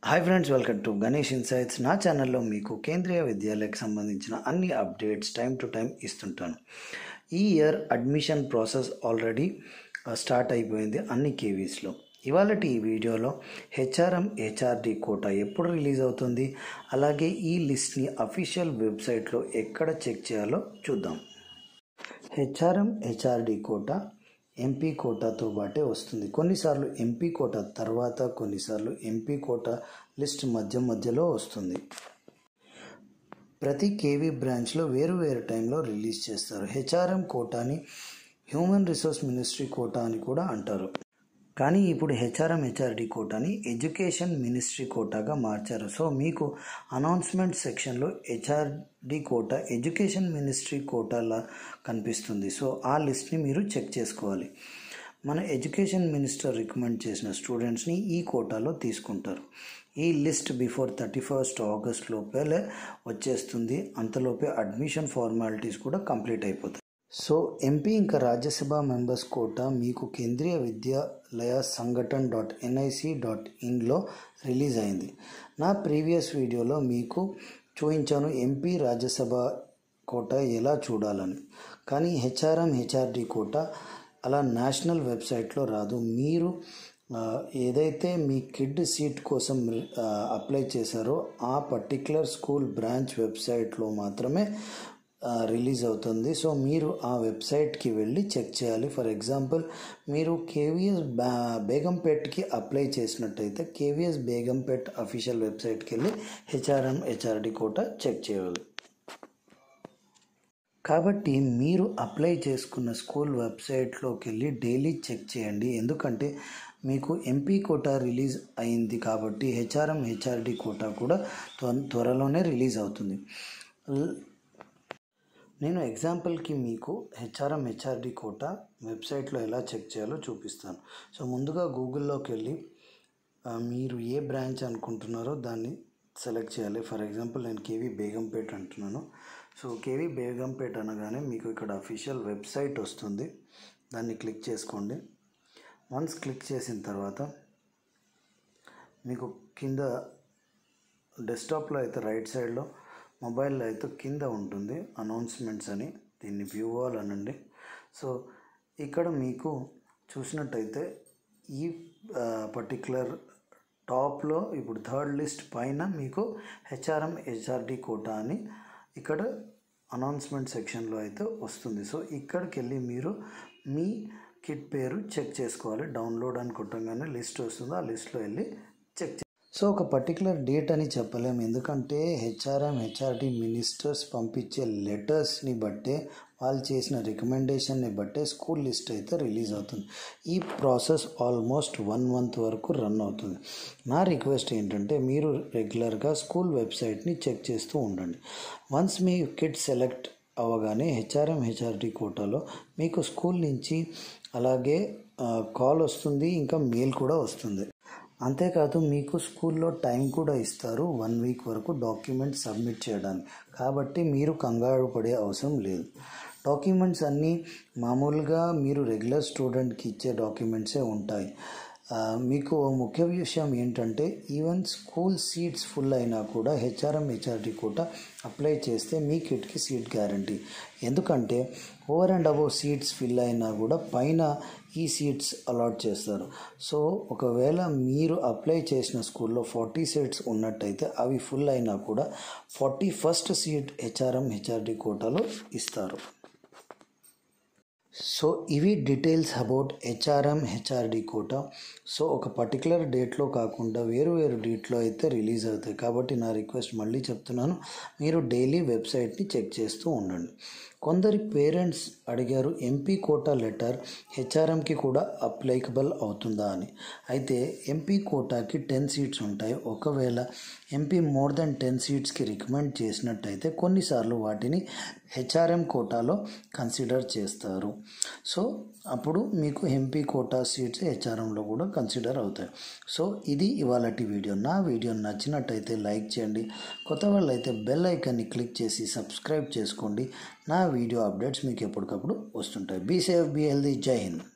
hi friends welcome to Ganesh insights నా ఛానల్లో మీకు కేంద్రీయ విద్యాలయకు సంబంధించిన అన్ని అప్డేట్స్ టైం టు టైం ఇస్తుంటాను ఈ year admission process already start అయిపోయింది అన్ని కేవీస్లో ఇవాళ ఈ వీడియోలో హెచ్ఆర్ఎం హెచ్ఆర్డి కోటా ఎప్పుడు రిలీజ్ అవుతుంది అలాగే ఈ లిస్ట్ని అఫీషియల్ వెబ్సైట్లో ఎక్కడ చెక్ చేయాలో చూద్దాం హెచ్ఆర్ఎం హెచ్ఆర్డి కోటా ఎంపీ కోటాతో పాటే వస్తుంది కొన్నిసార్లు ఎంపీ కోటా తర్వాత కొన్నిసార్లు ఎంపీ కోటా లిస్ట్ మధ్య మధ్యలో వస్తుంది ప్రతి కేవీ బ్రాంచ్లో వేరు వేరు టైంలో రిలీజ్ చేస్తారు హెచ్ఆర్ఎం కోటాని హ్యూమన్ రిసోర్స్ మినిస్ట్రీ కోటా అని కూడా అంటారు కానీ ఇప్పుడు హెచ్ఆర్ఎం హెచ్ఆర్డి కోటాని ఎడ్యుకేషన్ మినిస్ట్రీ కోటాగా మార్చారు సో మీకు అనౌన్స్మెంట్ సెక్షన్లో హెచ్ఆర్డి కోటా ఎడ్యుకేషన్ మినిస్ట్రీ కోటాలా కనిపిస్తుంది సో ఆ లిస్ట్ని మీరు చెక్ చేసుకోవాలి మన ఎడ్యుకేషన్ మినిస్టర్ రికమెండ్ చేసిన స్టూడెంట్స్ని ఈ కోటాలో తీసుకుంటారు ఈ list before thirty first August లోపలే వచ్చేస్తుంది అంతలోపే అడ్మిషన్ ఫార్మాలిటీస్ కూడా కంప్లీట్ అయిపోతాయి సో ఎంపీ ఇంకా రాజ్యసభ మెంబర్స్ కోటా మీకు Kendriya Vidyalaya Sangathan dot NIC dot ఇన్లో రిలీజ్ అయింది నా ప్రీవియస్ వీడియోలో మీకు చూపించాను ఎంపీ రాజ్యసభ కోట ఎలా చూడాలని కానీ హెచ్ఆర్ఎం హెచ్ఆర్డి కోట అలా నేషనల్ వెబ్సైట్లో రాదు మీరు ఏదైతే మీ కిడ్ సీట్ కోసం అప్లై చేశారో ఆ పర్టిక్యులర్ స్కూల్ బ్రాంచ్ వెబ్సైట్లో మాత్రమే రిలీజ్ అవుతుంది సో మీరు ఆ వెబ్సైట్కి వెళ్ళి చెక్ చేయాలి ఫర్ ఎగ్జాంపుల్ మీరు కేవీఎస్ బా బేగంపేట్కి అప్లై చేసినట్టయితే కేవీఎస్ బేగంపేట్ అఫీషియల్ వెబ్సైట్కి వెళ్ళి హెచ్ఆర్ఎం హెచ్ఆర్డి కోట చెక్ చేయాలి కాబట్టి మీరు అప్లై చేసుకున్న స్కూల్ వెబ్సైట్లోకి వెళ్ళి డైలీ చెక్ చేయండి ఎందుకంటే మీకు ఎంపీ కోటా రిలీజ్ అయింది కాబట్టి హెచ్ఆర్ఎం హెచ్ఆర్డి కోటా కూడా త్వరలోనే రిలీజ్ అవుతుంది నేను ఎగ్జాంపుల్కి మీకు హెచ్ఆర్ఎం హెచ్ఆర్డి కోటా వెబ్సైట్లో ఎలా చెక్ చేయాలో చూపిస్తాను సో ముందుగా గూగుల్లోకి వెళ్ళి మీరు ఏ బ్రాంచ్ అనుకుంటున్నారో దాన్ని సెలెక్ట్ చేయాలి ఫర్ ఎగ్జాంపుల్ నేను కేవీ బేగంపేట్ అంటున్నాను సో కేవీ బేగంపేట్ అనగానే మీకు ఇక్కడ అఫీషియల్ వెబ్సైట్ వస్తుంది దాన్ని క్లిక్ చేసుకోండి వన్స్ క్లిక్ చేసిన తర్వాత మీకు కింద డెస్క్టాప్లో అయితే రైట్ సైడ్లో మొబైల్లో అయితే కింద ఉంటుంది అనౌన్స్మెంట్స్ అని దీన్ని వ్యూ ఆల్ అనండి సో ఇక్కడ మీకు చూసినట్టయితే ఈ పర్టిక్యులర్ టాప్లో ఇప్పుడు థర్డ్ లిస్ట్ పైన మీకు హెచ్ఆర్ఎం హెచ్ఆర్డి కోటా అని ఇక్కడ అనౌన్స్మెంట్ సెక్షన్లో అయితే వస్తుంది సో ఇక్కడికి వెళ్ళి మీరు మీ కిట్ పేరు చెక్ చేసుకోవాలి డౌన్లోడ్ అని కొట్టంగానే లిస్ట్ వస్తుంది ఆ లిస్ట్లో వెళ్ళి చెక్ సో ఒక పర్టికులర్ డేట్ అని చెప్పలేము ఎందుకంటే హెచ్ఆర్ఎం హెచ్ఆర్డి మినిస్టర్స్ పంపించే లెటర్స్ని బట్టే వాళ్ళు చేసిన రికమెండేషన్ని బట్టే స్కూల్ లిస్ట్ అయితే రిలీజ్ అవుతుంది ఈ ప్రాసెస్ ఆల్మోస్ట్ వన్ మంత్ వరకు రన్ అవుతుంది నా రిక్వెస్ట్ ఏంటంటే మీరు రెగ్యులర్గా స్కూల్ వెబ్సైట్ని చెక్ చేస్తూ ఉండండి వన్స్ మీ కిట్ సెలెక్ట్ అవ్వగానే హెచ్ఆర్ఎం హెచ్ఆర్డి కోటాలో మీకు స్కూల్ నుంచి అలాగే కాల్ వస్తుంది ఇంకా మెయిల్ కూడా వస్తుంది అంతేకాదు మీకు స్కూల్లో టైం కూడా ఇస్తారు వన్ వీక్ వరకు డాక్యుమెంట్ సబ్మిట్ చేయడానికి కాబట్టి మీరు కంగారు పడే అవసరం లేదు డాక్యుమెంట్స్ అన్నీ మామూలుగా మీరు రెగ్యులర్ స్టూడెంట్కి ఇచ్చే డాక్యుమెంట్సే ఉంటాయి మీకు ముఖ్య విషయం ఏంటంటే ఈవెన్ స్కూల్ సీట్స్ ఫుల్ అయినా కూడా హెచ్ఆర్ఎం హెచ్ఆర్డి కూడా అప్లై చేస్తే మీ కిట్కి సీట్ గ్యారంటీ ఎందుకంటే over and above seats fill అయినా కూడా పైన ఈ సీట్స్ అలాట్ చేస్తారు సో ఒకవేళ మీరు అప్లై చేసిన స్కూల్లో ఫార్టీ సీట్స్ ఉన్నట్టయితే అవి ఫుల్ అయినా కూడా forty first seat HRM HRD కోటాలో ఇస్తారు సో ఇవి details about HRM HRD quota so ఒక పర్టికులర్ డేట్లో కాకుండా వేరు వేరు డేట్లో అయితే రిలీజ్ అవుతాయి కాబట్టి నా రిక్వెస్ట్ మళ్ళీ చెప్తున్నాను మీరు డైలీ వెబ్సైట్ని చెక్ చేస్తూ ఉండండి కొందరి పేరెంట్స్ అడిగారు ఎంపీ కోటా లెటర్ హెచ్ఆర్ఎంకి కూడా అప్లైకబుల్ అవుతుందా అని అయితే ఎంపీ కోటాకి టెన్ సీట్స్ ఉంటాయి ఒకవేళ ఎంపీ మోర్ దెన్ టెన్ సీట్స్కి రికమెండ్ చేసినట్టయితే కొన్నిసార్లు వాటిని హెచ్ఆర్ఎం కోటాలో కన్సిడర్ చేస్తారు సో అప్పుడు మీకు ఎంపీ కోటా సీట్స్ హెచ్ఆర్ఎంలో కూడా కన్సిడర్ అవుతాయి సో ఇది ఇవాళ వీడియో నా వీడియో నచ్చినట్టయితే లైక్ చేయండి కొత్త వాళ్ళు అయితే బెల్ ఐకాన్ని క్లిక్ చేసి సబ్స్క్రైబ్ చేసుకోండి నా వీడియో అప్డేట్స్ మీకు ఎప్పటికప్పుడు వస్తుంటాయి బీ సేఫ్ బీ హెల్దీ జై హింద్